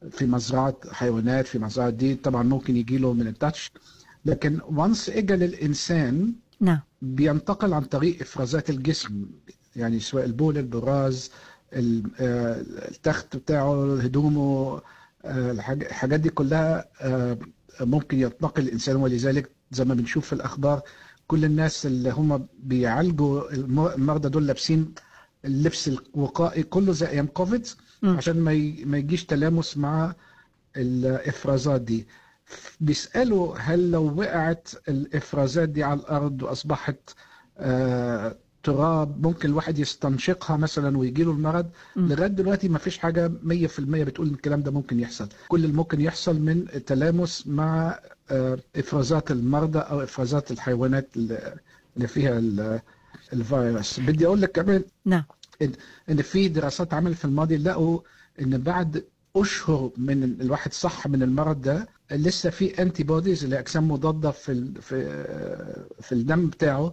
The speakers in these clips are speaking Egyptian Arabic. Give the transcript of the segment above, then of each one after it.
في مزرعه حيوانات في مزرعه دي طبعا ممكن يجي له من التاتش لكن وانس اجى للانسان نعم بينتقل عن طريق افرازات الجسم يعني سواء البول البراز ال- آه، التخت بتاعه هدومه آه، الحاج- الحاجات دي كلها آه، ممكن ينتقل الانسان ولذلك زي ما بنشوف في الاخبار كل الناس اللي هم بيعالجوا الم- المرضى دول لابسين اللبس الوقائي كله زي ايام كوفيد مم. عشان ما ي- ما يجيش تلامس مع الافرازات دي بيسالوا هل لو وقعت الافرازات دي على الارض واصبحت آه تراب ممكن الواحد يستنشقها مثلا ويجي له المرض مم. لغايه دلوقتي ما فيش حاجه 100% بتقول ان الكلام ده ممكن يحصل كل اللي ممكن يحصل من التلامس مع آه افرازات المرضى او افرازات الحيوانات اللي اللي فيها ال- الفيروس بدي اقول لك كمان نعم ان ان في دراسات عملت في الماضي لقوا ان بعد اشهر من الواحد صح من المرض ده لسه في انتي بوديز اللي اجسام مضاده في ال- في في الدم بتاعه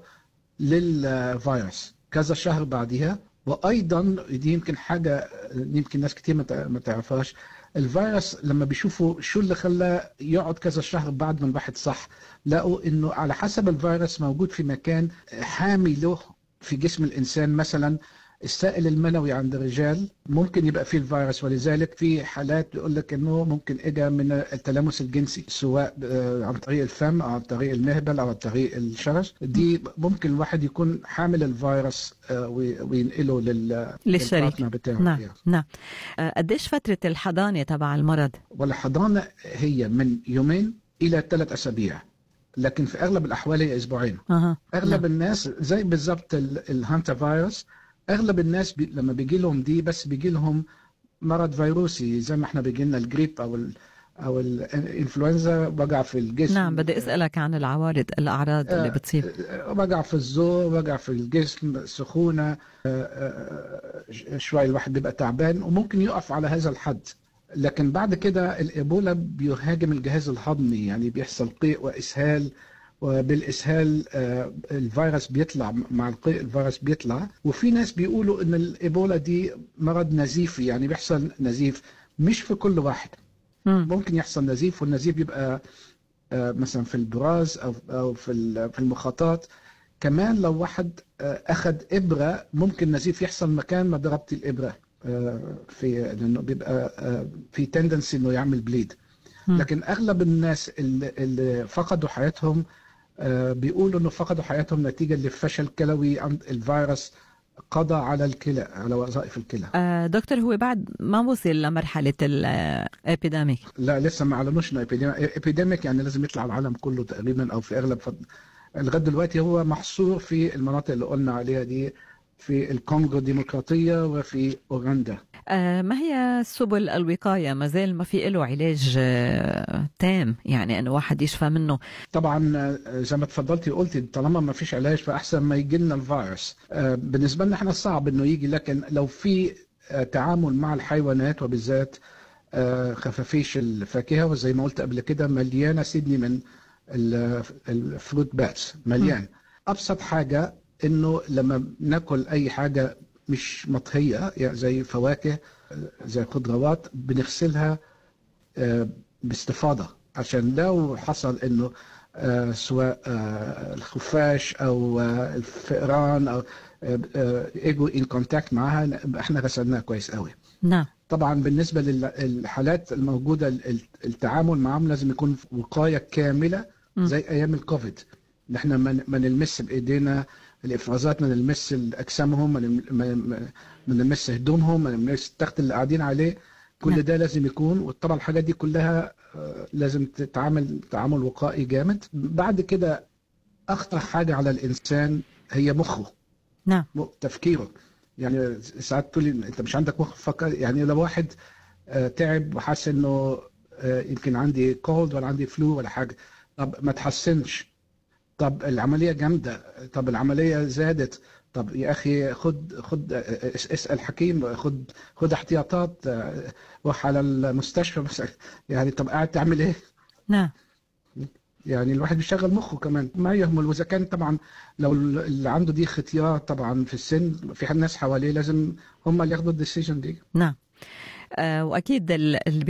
للفيروس كذا شهر بعدها وايضا دي يمكن حاجه يمكن ناس كتير ما تع- ما تعرفهاش الفيروس لما بيشوفوا شو اللي خلاه يقعد كذا شهر بعد ما الواحد صح لقوا انه على حسب الفيروس موجود في مكان حامي له في جسم الانسان مثلا السائل المنوي عند الرجال ممكن يبقى فيه الفيروس ولذلك في حالات بيقول لك انه ممكن اجى من التلامس الجنسي سواء آه، عن طريق الفم او عن طريق المهبل او عن طريق الشرج دي ممكن الواحد يكون حامل الفيروس آه، وي- وينقله لل للشريك. للبارتنر بتاعه نعم يعني. نعم آه، قديش فترة الحضانة تبع المرض؟ والحضانه هي من يومين الى ثلاث اسابيع لكن في اغلب الاحوال هي اسبوعين اها اغلب الناس زي بالظبط ال- الهانتا فيروس اغلب الناس بي لما بيجي لهم دي بس بيجي لهم مرض فيروسي زي ما احنا بيجي لنا الجريب او ال او الانفلونزا وجع في الجسم نعم بدي اسالك عن العوارض الاعراض اللي آه، بتصير آه، وجع في الزور وجع في الجسم سخونه آه، آه، آه، شويه الواحد بيبقى تعبان وممكن يقف على هذا الحد لكن بعد كده الايبولا بيهاجم الجهاز الهضمي يعني بيحصل قيء واسهال وبالاسهال آه، الفيروس بيطلع مع القيء الفيروس بيطلع وفي ناس بيقولوا ان الايبولا دي مرض نزيفي يعني بيحصل نزيف مش في كل واحد مم. ممكن يحصل نزيف والنزيف بيبقى آه، مثلا في البراز او او في ال- في المخاطات كمان لو واحد آه، اخذ ابره ممكن نزيف يحصل مكان ما ضربت الابره آه، في لانه بيبقى آه، في تندنسي انه يعمل بليد مم. لكن اغلب الناس اللي, اللي فقدوا حياتهم آه، بيقولوا انه فقدوا حياتهم نتيجه لفشل كلوي عند الفيروس قضى على الكلى على وظائف الكلى آه، دكتور هو بعد ما وصل لمرحلة الابيديميك لا لسه ما اعلنوش انه ابيديميك يعني لازم يطلع العالم كله تقريبا او في اغلب فض... لغايه دلوقتي هو محصور في المناطق اللي قلنا عليها دي في الكونغو الديمقراطيه وفي اوغندا آه، ما هي سبل الوقاية ما زال ما في له علاج آه، تام يعني انه واحد يشفى منه طبعا آه، زي ما اتفضلتي قلتي طالما ما فيش علاج فاحسن ما يجي لنا الفيروس آه، بالنسبه لنا احنا صعب انه يجي لكن لو في آه، تعامل مع الحيوانات وبالذات آه، خفافيش الفاكهه وزي ما قلت قبل كده مليانه سيدني من ال- الفروت باتس مليان ابسط حاجه انه لما ناكل اي حاجه مش مطهيه يعني زي فواكه آه، زي خضروات بنغسلها آه، باستفاضه عشان لو حصل انه آه، سواء آه، الخفاش او آه، الفئران او آه، آه، اجوا ان كونتاكت معاها نبقى احنا غسلناها كويس قوي نعم طبعا بالنسبه للحالات الموجوده ال- ال- التعامل معاهم لازم يكون وقايه كامله مم. زي ايام الكوفيد ان احنا ما ما نلمس بايدينا الافرازات ما نلمس اجسامهم ما نم- ما- ما- ما نلمس هدومهم ما نلمس التخت اللي قاعدين عليه كل نعم. ده لازم يكون وطبعا الحاجات دي كلها آه، لازم تتعامل تعامل وقائي جامد بعد كده اخطر حاجه على الانسان هي مخه نعم م- تفكيره يعني ساعات تقولي انت مش عندك مخ فكر يعني لو واحد آه، تعب وحس انه آه، يمكن عندي كولد ولا عندي فلو ولا حاجه طب ما تحسنش طب العمليه جامده طب العمليه زادت طب يا اخي خد خد آه، اس- اسال حكيم خد خد احتياطات آه، روح على المستشفى بس يعني طب قاعد تعمل ايه؟ نعم يعني الواحد بيشغل مخه كمان ما يهمل واذا كان طبعا لو اللي عنده دي ختيار طبعا في السن في ناس حواليه لازم هم اللي ياخدوا الديسيجن دي نعم آه، واكيد ال- اللي